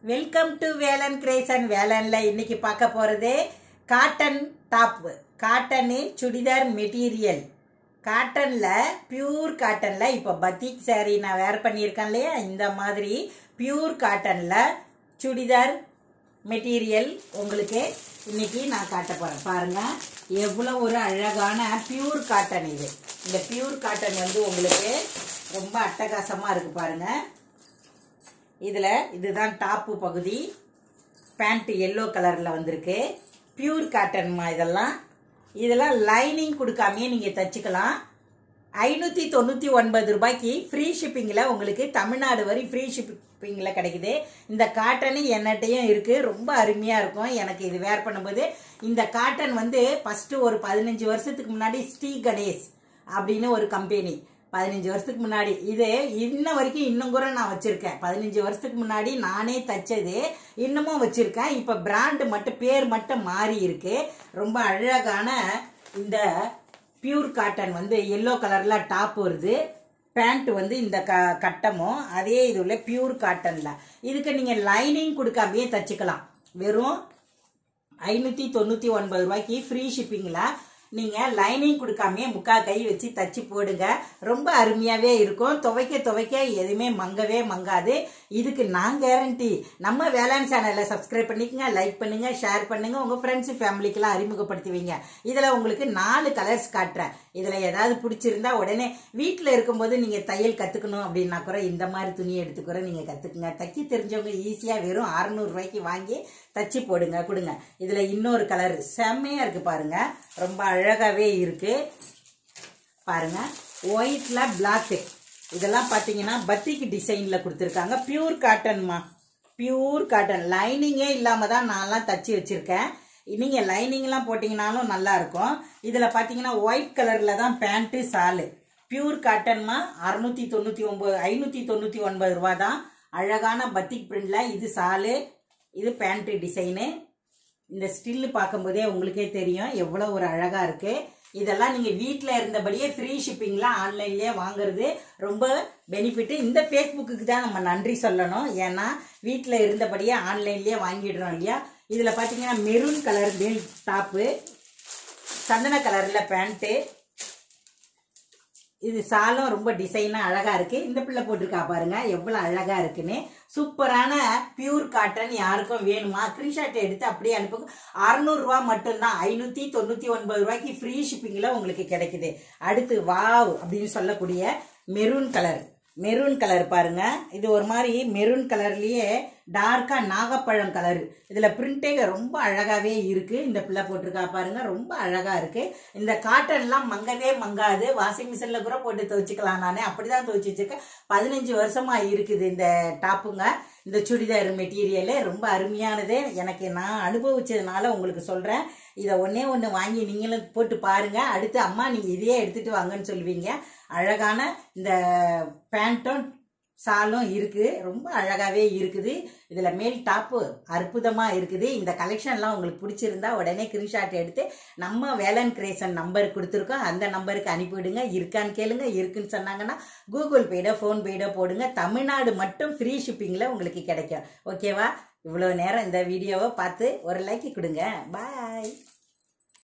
welcome to Velan கிரேசன் வேலன்ல இன்னைக்கு பார்க்க போறது cotton top cotton churidar material காட்டன்ல பியூர் காட்டன்ல இப்போ பத்திக் saree நான் வேர் பண்ணியிருக்கேன் இல்லையா இந்த மாதிரி பியூர் காட்டன்ல சுடிதார் மெட்டீரியல் உங்களுக்கு இன்னைக்கு நான் காட்ட போறேன் பாருங்க எவ்வளோ ஒரு அழகான பியூர் காட்டன் இது இந்த பியூர் காட்டன் வந்து உங்களுக்கு ரொம்ப அட்டகாசமா இருக்கு பாருங்க இதுல இதுதான் டாப்பு பகுதி பேண்ட் எல்லோ கலர்ல வந்திருக்கு பியூர் காட்டன்மா இதெல்லாம் இதெல்லாம் லைனிங் கொடுக்காமயே நீங்க தச்சுக்கலாம் ஐநூத்தி தொண்ணூத்தி ஒன்பது ரூபாய்க்கு ஃப்ரீ ஷிப்பிங்ல உங்களுக்கு தமிழ்நாடு வரை ஃப்ரீ ஷிப்பிங்ல கிடைக்குது இந்த காட்டன் என்னட்டையும் இருக்கு ரொம்ப அருமையா இருக்கும் எனக்கு இது வேர் பண்ணும்போது இந்த காட்டன் வந்து ஃபர்ஸ்ட் ஒரு பதினஞ்சு வருஷத்துக்கு முன்னாடி ஸ்ரீ கணேஷ் அப்படின்னு ஒரு கம்பெனி பதினஞ்சு வருஷத்துக்கு முன்னாடி இது இன்ன வரைக்கும் இன்னும் கூட நான் வச்சிருக்கேன் பதினஞ்சு வருஷத்துக்கு முன்னாடி நானே தச்சது இன்னமும் வச்சிருக்கேன் இப்ப பிராண்டு மட்டும் பேர் மட்டும் மாறி இருக்கு ரொம்ப அழகான இந்த பியூர் காட்டன் வந்து எல்லோ கலர்ல டாப் வருது பேண்ட் வந்து இந்த க கட்டமும் அதே இதுல பியூர் காட்டன்ல இதுக்கு நீங்க லைனிங் கொடுக்காமயே தச்சுக்கலாம் வெறும் ஐநூத்தி தொண்ணூத்தி ஒன்பது ரூபாய்க்கு ஃப்ரீ ஷிப்பிங்ல நீங்க லைனிங் கொடுக்காமயே முக்கா கை வச்சு தச்சு போடுங்க ரொம்ப அருமையாவே இருக்கும் துவைக்க துவைக்க எதுவுமே மங்கவே மங்காது இதுக்கு நான் கேரண்டி நம்ம வேளாண் சேனலை சப்ஸ்கிரைப் பண்ணிக்கங்க லைக் பண்ணுங்க ஷேர் பண்ணுங்க உங்க ஃப்ரெண்ட்ஸ் ஃபேமிலிக்கெல்லாம் அறிமுகப்படுத்துவீங்க இதுல உங்களுக்கு நாலு கலர்ஸ் காட்டுறேன் இதுல ஏதாவது பிடிச்சிருந்தா உடனே வீட்டில் இருக்கும்போது நீங்க தையல் கத்துக்கணும் அப்படின்னா கூட இந்த மாதிரி துணி எடுத்து கூட நீங்க கத்துக்குங்க தைக்க தெரிஞ்சவங்க ஈஸியா வெறும் 600 ரூபாய்க்கு வாங்கி தச்சு போடுங்க கொடுங்க இதுல இன்னொரு கலர் செம்மையா இருக்கு பாருங்க ரொம்ப அழகாவே இருக்கு பாருங்க ஒயிட்ல பிளாக் இதெல்லாம் பாத்தீங்கன்னா பத்திக்கு டிசைன்ல கொடுத்துருக்காங்க பியூர் காட்டன்மா பியூர் காட்டன் லைனிங்கே இல்லாம தான் நான்லாம் தச்சு வச்சிருக்கேன் நீங்க லைனிங்லாம் போட்டீங்கனாலும் நல்லா இருக்கும் இதுல பாத்தீங்கன்னா ஒயிட் கலர்ல தான் பேண்ட் சாலு பியூர் காட்டன்மா அறுநூத்தி தொண்ணூத்தி ஒன்பது ஐநூத்தி தொண்ணூத்தி ஒன்பது ரூபா தான் அழகான பத்திக் பிரிண்ட்ல இது சாலு இது பேண்ட் டிசைனு இந்த ஸ்டில்லு பார்க்கும்போதே உங்களுக்கே தெரியும் எவ்வளோ ஒரு அழகா இருக்கு இதெல்லாம் நீங்க வீட்டில் இருந்தபடியே ஃப்ரீ ஷிப்பிங்ல ஆன்லைன்லயே வாங்குறது ரொம்ப பெனிஃபிட் இந்த ஃபேஸ்புக்கு தான் நம்ம நன்றி சொல்லணும் ஏன்னா வீட்டில் இருந்தபடியே ஆன்லைன்லயே வாங்கிடுறோம் இல்லையா இதுல பாத்தீங்கன்னா மெரூன் கலர் மேல் டாப்பு சந்தன கலர்ல பேண்ட்டு இது சாலும் ரொம்ப டிசைனா அழகா இருக்கு இந்த பிள்ளை போட்டிருக்கா பாருங்க எவ்வளவு அழகா இருக்குன்னு சூப்பரான பியூர் காட்டன் யாருக்கும் வேணுமா ஸ்கிரீன்ஷாட் எடுத்து அப்படியே அனுப்புங்க அறுநூறு ரூபா மட்டும்தான் ஐநூத்தி தொண்ணூத்தி ஒன்பது ரூபாய்க்கு ஃப்ரீ ஷிப்பிங்ல உங்களுக்கு கிடைக்குது அடுத்து வாவ் அப்படின்னு சொல்லக்கூடிய மெரூன் கலர் மெரூன் கலர் பாருங்க இது ஒரு மாதிரி மெரூன் கலர்லயே டார்க்கா நாகப்பழம் கலர் இதுல பிரிண்டே ரொம்ப அழகாவே இருக்கு இந்த பிள்ளை போட்டிருக்கா பாருங்க ரொம்ப அழகா இருக்கு இந்த காட்டன்லாம் மங்கவே மங்காது வாஷிங் மிஷின்ல கூட போட்டு துவைச்சுக்கலாம் நானே அப்படிதான் துவைச்சு வச்சிருக்கேன் பதினஞ்சு வருஷமா இருக்குது இந்த டாப்புங்க இந்த சுடிதார் மெட்டீரியலு ரொம்ப அருமையானது எனக்கு நான் அனுபவிச்சதுனால உங்களுக்கு சொல்றேன் இதை ஒன்னே ஒன்று வாங்கி நீங்களும் போட்டு பாருங்க அடுத்து அம்மா நீங்க இதையே எடுத்துட்டு வாங்கன்னு சொல்லுவீங்க அழகான இந்த பேண்ட்டும் சாலும் இருக்கு ரொம்ப அழகாவே இருக்குது இதுல மேல் டாப்பு அற்புதமா இருக்குது இந்த கலெக்ஷன்லாம் உங்களுக்கு பிடிச்சிருந்தா உடனே ஸ்கிரீன்ஷாட் எடுத்து நம்ம வேலன் கிரேசன் நம்பர் கொடுத்துருக்கோம் அந்த நம்பருக்கு அனுப்பிவிடுங்க இருக்கான்னு கேளுங்க இருக்குன்னு சொன்னாங்கன்னா கூகுள் பேடோ ஃபோன் பேடோ போடுங்க தமிழ்நாடு மட்டும் ஃப்ரீ ஷிப்பிங்ல உங்களுக்கு கிடைக்கும் ஓகேவா இவ்வளோ நேரம் இந்த வீடியோவை பார்த்து ஒரு லைக் கொடுங்க பாய்